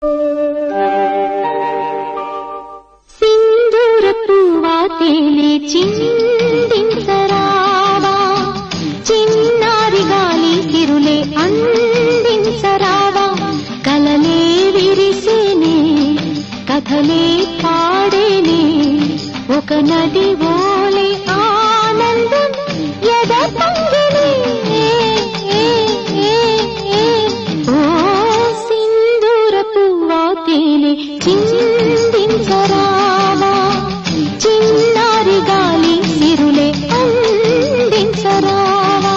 సింధూరపు వాతేలే చిందించరావా చిన్నారి గాలి సిరులే అందించరావా కలలే విరిసేనే కథలే పాడేనే ఒక నది ఓలే ఆనందం ఎద పొంగినే ఓ సింధూరపు వాతేలే చిందించరావా చిన్నారి గాలి సిరులే అందించరావా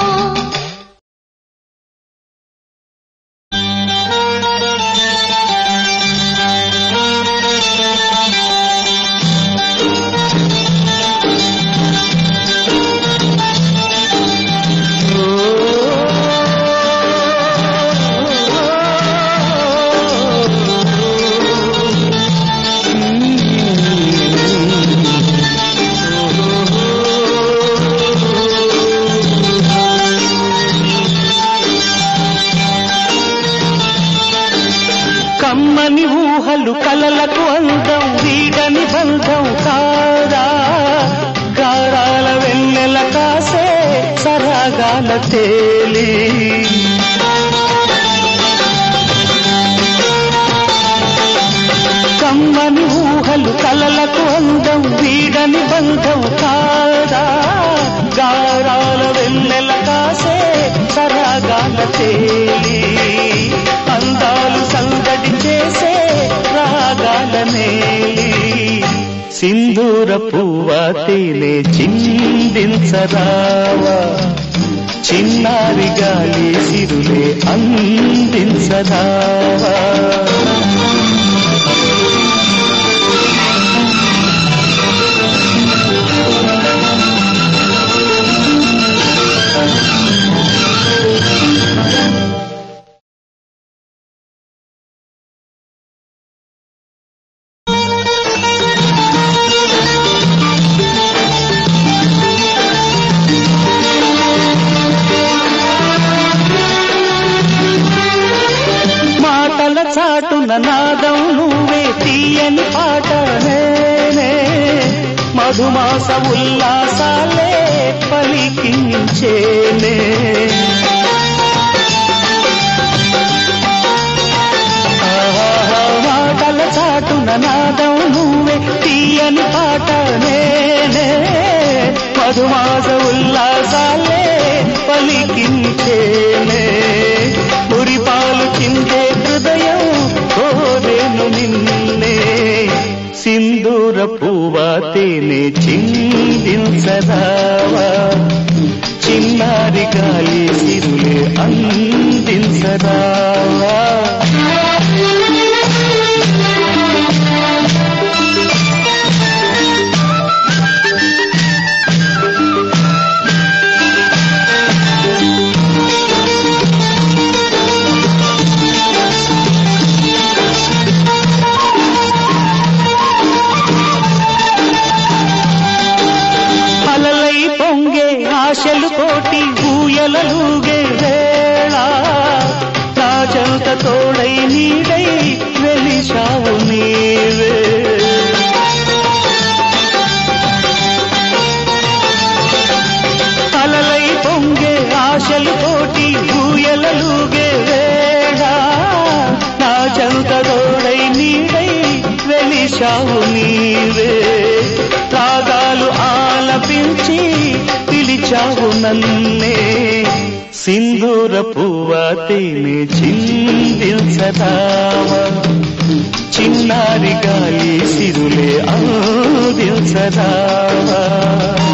కమ్మని ఊహలు కలలకు అందం వీడని బంధం కాదా గారాల వెన్నెల కాసే సరాగాల తేలి కమ్మని ఊహలు కలలకు అందం వీడని బంధం కాదా గారాల వెన్నెల కాసే సరాగాల తేలి అందాలు సందడి చేసే రాగాల మేలి సింధూర పువ్వ తేనె చిందించరావా చిన్నారి గాలి సిరులే అందించరావా మాటల చాటున నాదం నువ్వే తీయని పాట నేనే మధుమాస ఉల్లాసాలే పలికించేనే ఆహా, మాటల చాటున నాదం నువ్వే తీయని పాట నేనే మధుమాస ఉల్లాసాలే పలికించేనే మురిపాలు చిందే హృదయం కోరేను నిన్నే సింధూర పువ్వ తేనె చిందించదావా చిన్నారి గాలి సిరులే అందించదావా అలలై పొంగే ఆశలు కోటి ఊయలలుగే వేళ నా చెంత తోడై నీడై వెలిశావు నీవే అలలై పొంగే ఆశలు కోటి ఊయలలుగే వేళ నా చెంత తోడై నీడై వెలిశావు నీవే రాగాలు ఆలపించి పిలిచావు నన్నే సింధూర పువ్వ తేనె చిందించదావా చిన్నారి గాలి సిరులే అందించదావా